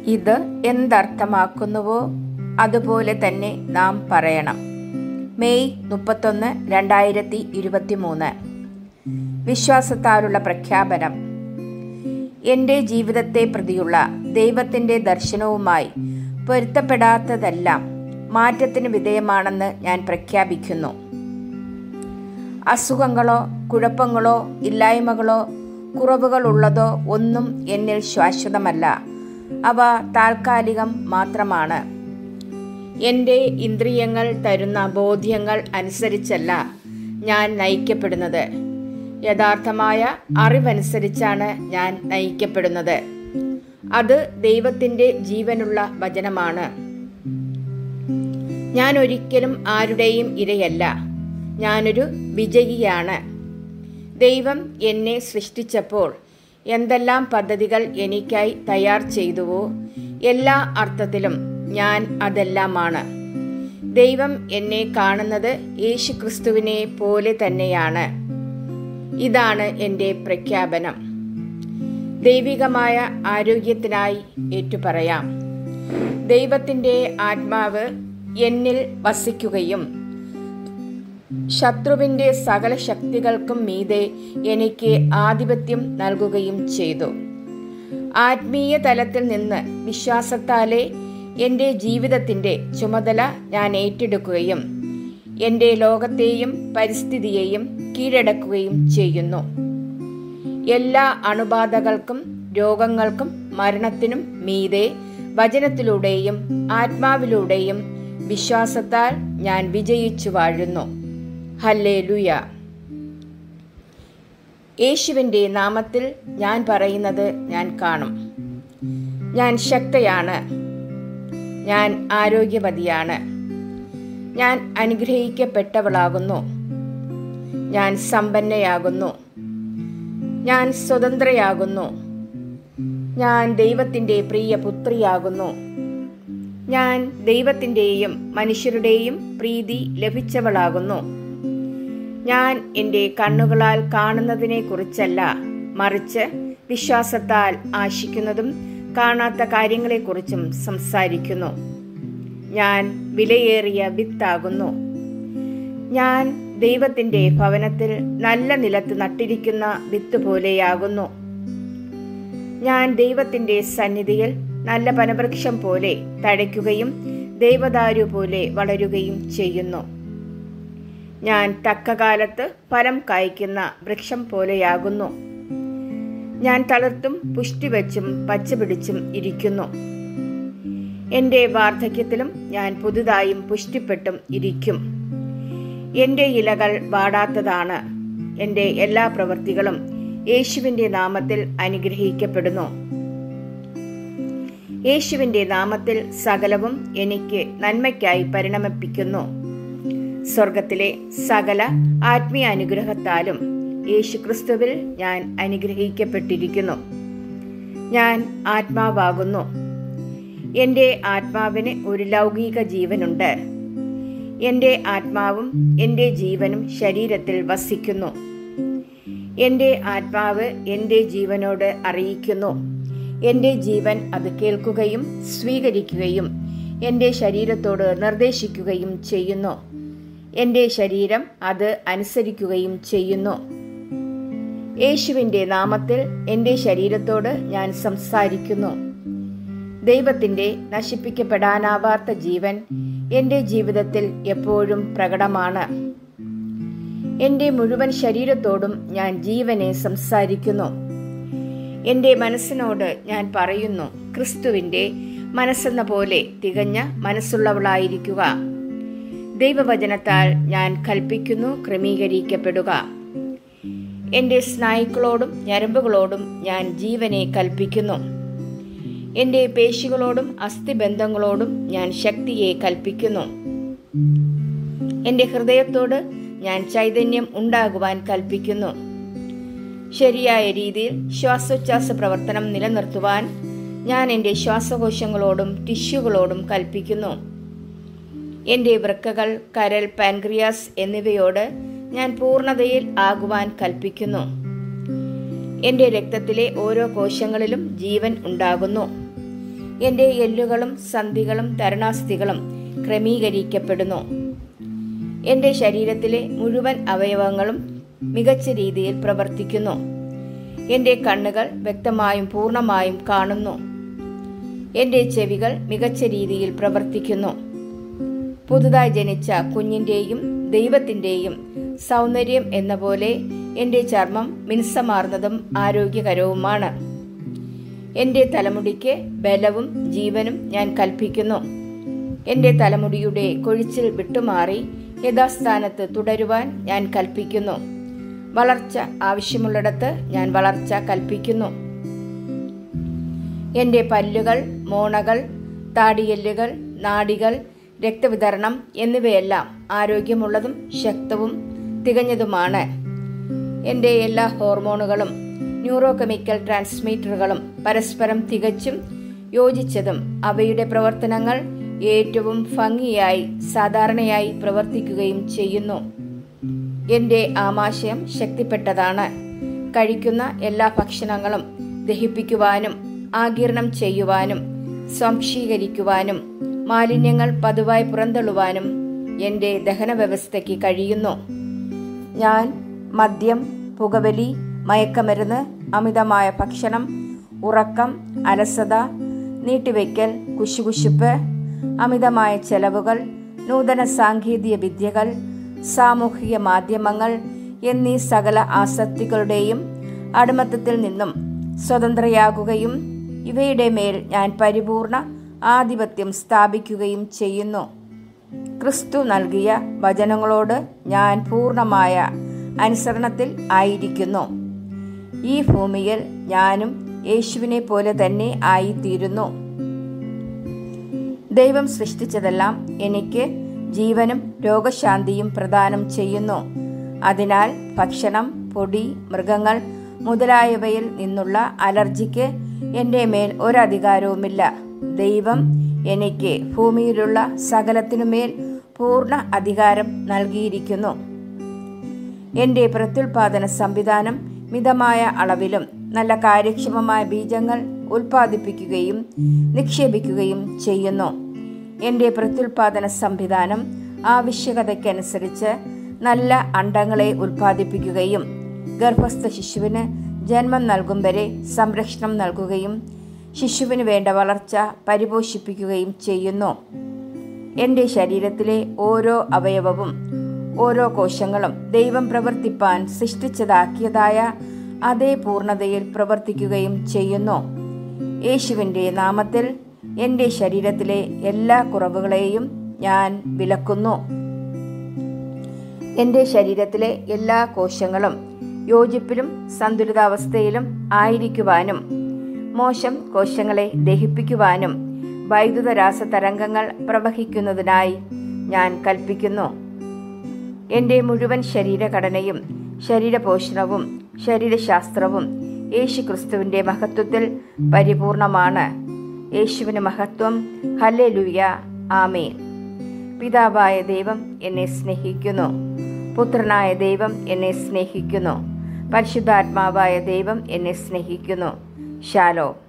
ഇത് എന്തർത്ഥമാക്കുന്നുവോ അതുപോലെ തന്നെ നാം പറയണം മെയ് മുപ്പത്തൊന്ന് രണ്ടായിരത്തി ഇരുപത്തി മൂന്ന് വിശ്വാസത്താലുള്ള പ്രഖ്യാപനം എൻ്റെ ജീവിതത്തെ പ്രതിയുള്ള ദൈവത്തിൻ്റെ ദർശനവുമായി പൊരുത്തപ്പെടാത്തതെല്ലാം മാറ്റത്തിന് വിധേയമാണെന്ന് ഞാൻ പ്രഖ്യാപിക്കുന്നു അസുഖങ്ങളോ കുഴപ്പങ്ങളോ ഇല്ലായ്മകളോ കുറവുകളുള്ളതോ ഒന്നും എന്നിൽ ശാശ്വതമല്ല അവ താൽക്കാലികം മാത്രമാണ് എൻ്റെ ഇന്ദ്രിയങ്ങൾ തരുന്ന ബോധ്യങ്ങൾ അനുസരിച്ചല്ല ഞാൻ നയിക്കപ്പെടുന്നത് യഥാർത്ഥമായ അറിവനുസരിച്ചാണ് ഞാൻ നയിക്കപ്പെടുന്നത് അത് ദൈവത്തിൻ്റെ ജീവനുള്ള വചനമാണ് ഞാൻ ഒരിക്കലും ആരുടെയും ഇരയല്ല ഞാനൊരു വിജയിയാണ് ദൈവം എന്നെ സൃഷ്ടിച്ചപ്പോൾ എന്തെല്ലാം പദ്ധതികൾ എനിക്കായി തയ്യാർ ചെയ്തുവോ എല്ലാ അർത്ഥത്തിലും ഞാൻ അതെല്ലാമാണ് ദൈവം എന്നെ കാണുന്നത് യേശു ക്രിസ്തുവിനെ പോലെ തന്നെയാണ് ഇതാണ് എൻ്റെ പ്രഖ്യാപനം ദൈവികമായ ആരോഗ്യത്തിനായി ഏറ്റുപറയാം ദൈവത്തിൻ്റെ ആത്മാവ് എന്നിൽ വസിക്കുകയും ശത്രുവിൻ്റെ സകല ശക്തികൾക്കും മീതെ എനിക്ക് ആധിപത്യം നൽകുകയും ചെയ്തു ആത്മീയ തലത്തിൽ നിന്ന് വിശ്വാസത്താലെ എൻ്റെ ജീവിതത്തിൻ്റെ ചുമതല ഞാൻ ഏറ്റെടുക്കുകയും എൻ്റെ ലോകത്തെയും പരിസ്ഥിതിയെയും കീഴടക്കുകയും ചെയ്യുന്നു എല്ലാ അണുബാധകൾക്കും രോഗങ്ങൾക്കും മരണത്തിനും മീതെ വചനത്തിലൂടെയും ആത്മാവിലൂടെയും വിശ്വാസത്താൽ ഞാൻ വിജയിച്ചു വാഴുന്നു ഹല്ലേ ലുയ യേശുവിൻ്റെ നാമത്തിൽ ഞാൻ പറയുന്നത് ഞാൻ കാണും ഞാൻ ശക്തയാണ് ഞാൻ ആരോഗ്യവതിയാണ് ഞാൻ അനുഗ്രഹിക്കപ്പെട്ടവളാകുന്നു ഞാൻ സമ്പന്നയാകുന്നു ഞാൻ സ്വതന്ത്രയാകുന്നു ഞാൻ ദൈവത്തിൻ്റെ പ്രിയ പുത്രിയാകുന്നു ഞാൻ ദൈവത്തിൻ്റെയും മനുഷ്യരുടെയും പ്രീതി ലഭിച്ചവളാകുന്നു ഞാൻ എൻ്റെ കണ്ണുകളാൽ കാണുന്നതിനെ കുറിച്ചല്ല മറിച്ച് വിശ്വാസത്താൽ ആശിക്കുന്നതും കാണാത്ത കാര്യങ്ങളെക്കുറിച്ചും സംസാരിക്കുന്നു ഞാൻ വിലയേറിയ വിത്താകുന്നു ഞാൻ ദൈവത്തിൻ്റെ ഭവനത്തിൽ നല്ല നിലത്ത് നട്ടിരിക്കുന്ന വിത്ത് പോലെയാകുന്നു ഞാൻ ദൈവത്തിൻ്റെ സന്നിധിയിൽ നല്ല പനവൃക്ഷം പോലെ തഴയ്ക്കുകയും ദൈവദാരു പോലെ വളരുകയും ചെയ്യുന്നു ഞാൻ തക്കകാലത്ത് ഫലം കായ്ക്കുന്ന വൃക്ഷം പോലെയാകുന്നു ഞാൻ തളിർത്തും പുഷ്ടിവെച്ചും പച്ചപിടിച്ചും ഇരിക്കുന്നു എൻ്റെ വാർദ്ധക്യത്തിലും ഞാൻ പുതുതായും പുഷ്ടിപ്പെട്ടും ഇരിക്കും എൻ്റെ ഇലകൾ വാടാത്തതാണ് എൻ്റെ എല്ലാ പ്രവൃത്തികളും യേശുവിൻ്റെ നാമത്തിൽ അനുഗ്രഹിക്കപ്പെടുന്നു യേശുവിൻ്റെ നാമത്തിൽ സകലവും എനിക്ക് നന്മയ്ക്കായി പരിണമിപ്പിക്കുന്നു സ്വർഗത്തിലെ സകല ആത്മീയ അനുഗ്രഹത്താലും യേശു ക്രിസ്തുവിൽ ഞാൻ അനുഗ്രഹിക്കപ്പെട്ടിരിക്കുന്നു ഞാൻ ആത്മാവാകുന്നു എൻ്റെ ആത്മാവിന് ഒരു ലൗകിക ജീവനുണ്ട് എൻ്റെ ആത്മാവും എൻ്റെ ജീവനും ശരീരത്തിൽ വസിക്കുന്നു എൻ്റെ ആത്മാവ് എൻ്റെ ജീവനോട് അറിയിക്കുന്നു എൻ്റെ ജീവൻ അത് കേൾക്കുകയും സ്വീകരിക്കുകയും എൻ്റെ ശരീരത്തോട് നിർദ്ദേശിക്കുകയും ചെയ്യുന്നു എൻ്റെ ശരീരം അത് അനുസരിക്കുകയും ചെയ്യുന്നു യേശുവിൻ്റെ നാമത്തിൽ എൻ്റെ ശരീരത്തോട് ഞാൻ സംസാരിക്കുന്നു ദൈവത്തിൻ്റെ നശിപ്പിക്കപ്പെടാനാവാത്ത ജീവൻ എൻ്റെ ജീവിതത്തിൽ എപ്പോഴും പ്രകടമാണ് എൻ്റെ മുഴുവൻ ശരീരത്തോടും ഞാൻ ജീവനെ സംസാരിക്കുന്നു എൻ്റെ മനസ്സിനോട് ഞാൻ പറയുന്നു ക്രിസ്തുവിൻ്റെ മനസ്സെന്ന പോലെ തികഞ്ഞ മനസ്സുള്ളവളായിരിക്കുക ദൈവവചനത്താൽ ഞാൻ കൽപ്പിക്കുന്നു ക്രമീകരിക്കപ്പെടുക എൻ്റെ സ്നായുക്കളോടും ഞരമ്പുകളോടും ഞാൻ ജീവനെ കൽപ്പിക്കുന്നു എൻ്റെ പേശികളോടും അസ്ഥിബന്ധങ്ങളോടും ഞാൻ ശക്തിയെ കൽപ്പിക്കുന്നു എൻ്റെ ഹൃദയത്തോട് ഞാൻ ചൈതന്യം ഉണ്ടാകുവാൻ കൽപ്പിക്കുന്നു ശരിയായ രീതിയിൽ ശ്വാസോച്ഛ്വാസ പ്രവർത്തനം നിലനിർത്തുവാൻ ഞാൻ എൻ്റെ ശ്വാസകോശങ്ങളോടും ടിഷ്യൂകളോടും കൽപ്പിക്കുന്നു എൻ്റെ വൃക്കകൾ കരൾ പാൻക്രിയാസ് എന്നിവയോട് ഞാൻ പൂർണ്ണതയിൽ ആകുവാൻ കൽപ്പിക്കുന്നു എൻ്റെ രക്തത്തിലെ ഓരോ കോശങ്ങളിലും ജീവൻ ഉണ്ടാകുന്നു എൻ്റെ എല്ലുകളും സന്ധികളും തരുണാസ്ഥികളും ക്രമീകരിക്കപ്പെടുന്നു എൻ്റെ ശരീരത്തിലെ മുഴുവൻ അവയവങ്ങളും മികച്ച രീതിയിൽ പ്രവർത്തിക്കുന്നു എൻ്റെ കണ്ണുകൾ വ്യക്തമായും പൂർണ്ണമായും കാണുന്നു എൻ്റെ ചെവികൾ മികച്ച രീതിയിൽ പ്രവർത്തിക്കുന്നു പുതുതായി ജനിച്ച കുഞ്ഞിൻ്റെയും ദൈവത്തിൻ്റെയും സൗന്ദര്യം എന്ന പോലെ എൻ്റെ ചർമ്മം മിനുസമാർന്നതും ആരോഗ്യകരവുമാണ് എൻ്റെ തലമുടിക്ക് ബലവും ജീവനും ഞാൻ കൽപ്പിക്കുന്നു എൻ്റെ തലമുടിയുടെ കൊഴിച്ചിൽ വിട്ടുമാറി യഥാസ്ഥാനത്ത് തുടരുവാൻ ഞാൻ കൽപ്പിക്കുന്നു വളർച്ച ആവശ്യമുള്ളിടത്ത് ഞാൻ വളർച്ച കൽപ്പിക്കുന്നു എൻ്റെ പല്ലുകൾ മോണകൾ താടിയെല്ലുകൾ നാഡികൾ രക്തവിതരണം എന്നിവയെല്ലാം ആരോഗ്യമുള്ളതും ശക്തവും തികഞ്ഞതുമാണ് എൻ്റെ എല്ലാ ഹോർമോണുകളും ന്യൂറോ കെമിക്കൽ ട്രാൻസ്മിറ്ററുകളും പരസ്പരം തികച്ചും യോജിച്ചതും അവയുടെ പ്രവർത്തനങ്ങൾ ഏറ്റവും ഭംഗിയായി സാധാരണയായി പ്രവർത്തിക്കുകയും ചെയ്യുന്നു എൻ്റെ ആമാശയം ശക്തിപ്പെട്ടതാണ് കഴിക്കുന്ന എല്ലാ ഭക്ഷണങ്ങളും ദഹിപ്പിക്കുവാനും ആഗിരണം ചെയ്യുവാനും സ്വാംശീകരിക്കുവാനും മാലിന്യങ്ങൾ പതിവായി പുറന്തള്ളുവാനും എൻ്റെ ദഹന വ്യവസ്ഥയ്ക്ക് കഴിയുന്നു ഞാൻ മദ്യം പുകവലി മയക്കമരുന്ന് അമിതമായ ഭക്ഷണം ഉറക്കം അലസത നീട്ടിവെക്കൽ കുശുകുശുപ്പ് അമിതമായ ചെലവുകൾ നൂതന സാങ്കേതിക വിദ്യകൾ സാമൂഹിക മാധ്യമങ്ങൾ എന്നീ സകല ആസക്തികളുടെയും അടിമത്തത്തിൽ നിന്നും സ്വതന്ത്രയാകുകയും ഇവയുടെ മേൽ ഞാൻ പരിപൂർണ ആധിപത്യം സ്ഥാപിക്കുകയും ചെയ്യുന്നു ക്രിസ്തു നൽകിയ വചനങ്ങളോട് ഞാൻ പൂർണ്ണമായ അനുസരണത്തിൽ ആയിരിക്കുന്നു ഈ ഭൂമിയിൽ ഞാനും യേശുവിനെ പോലെ തന്നെ ആയിത്തീരുന്നു ദൈവം സൃഷ്ടിച്ചതെല്ലാം എനിക്ക് ജീവനും രോഗശാന്തിയും പ്രദാനം ചെയ്യുന്നു അതിനാൽ ഭക്ഷണം പൊടി മൃഗങ്ങൾ മുതലായവയിൽ നിന്നുള്ള അലർജിക്ക് എൻ്റെ മേൽ ഒരധികാരവുമില്ല ദൈവം എനിക്ക് ഭൂമിയിലുള്ള സകലത്തിനുമേൽ പൂർണ്ണ അധികാരം നൽകിയിരിക്കുന്നു എൻ്റെ പ്രത്യുൽപാദന സംവിധാനം മിതമായ അളവിലും നല്ല കാര്യക്ഷമമായ ബീജങ്ങൾ ഉൽപ്പാദിപ്പിക്കുകയും നിക്ഷേപിക്കുകയും ചെയ്യുന്നു എൻ്റെ പ്രത്യുൽപാദന സംവിധാനം ആവശ്യകതയ്ക്കനുസരിച്ച് നല്ല അണ്ടങ്ങളെ ഉൽപ്പാദിപ്പിക്കുകയും ഗർഭസ്ഥ ശിശുവിന് ജന്മം നൽകും വരെ സംരക്ഷണം നൽകുകയും ശിശുവിന് വേണ്ട വളർച്ച പരിപോഷിപ്പിക്കുകയും ചെയ്യുന്നു എൻ്റെ ശരീരത്തിലെ ഓരോ അവയവവും ഓരോ കോശങ്ങളും ദൈവം പ്രവർത്തിപ്പാൻ സൃഷ്ടിച്ചതാക്കിയതായ അതേ പൂർണ്ണതയിൽ പ്രവർത്തിക്കുകയും ചെയ്യുന്നു യേശുവിൻ്റെ നാമത്തിൽ എൻ്റെ ശരീരത്തിലെ എല്ലാ കുറവുകളെയും ഞാൻ വിലക്കുന്നു എൻ്റെ ശരീരത്തിലെ എല്ലാ കോശങ്ങളും യോജിപ്പിലും സന്തുലിതാവസ്ഥയിലും ആയിരിക്കുവാനും മോശം കോശങ്ങളെ ദഹിപ്പിക്കുവാനും വൈദ്യുത രാസതരംഗങ്ങൾ പ്രവഹിക്കുന്നതിനായി ഞാൻ കൽപ്പിക്കുന്നു എൻ്റെ മുഴുവൻ ശരീരഘടനയും ശരീരപോഷണവും ശരീരശാസ്ത്രവും യേശു ക്രിസ്തുവിൻ്റെ മഹത്വത്തിൽ പരിപൂർണമാണ് യേശുവിന് മഹത്വം ഹല്ലേലൂയ ആമേൻ പിതാവായ ദൈവം എന്നെ സ്നേഹിക്കുന്നു പുത്രനായ ദൈവം എന്നെ സ്നേഹിക്കുന്നു പരിശുദ്ധാത്മാവായ ദൈവം എന്നെ സ്നേഹിക്കുന്നു ശാലോ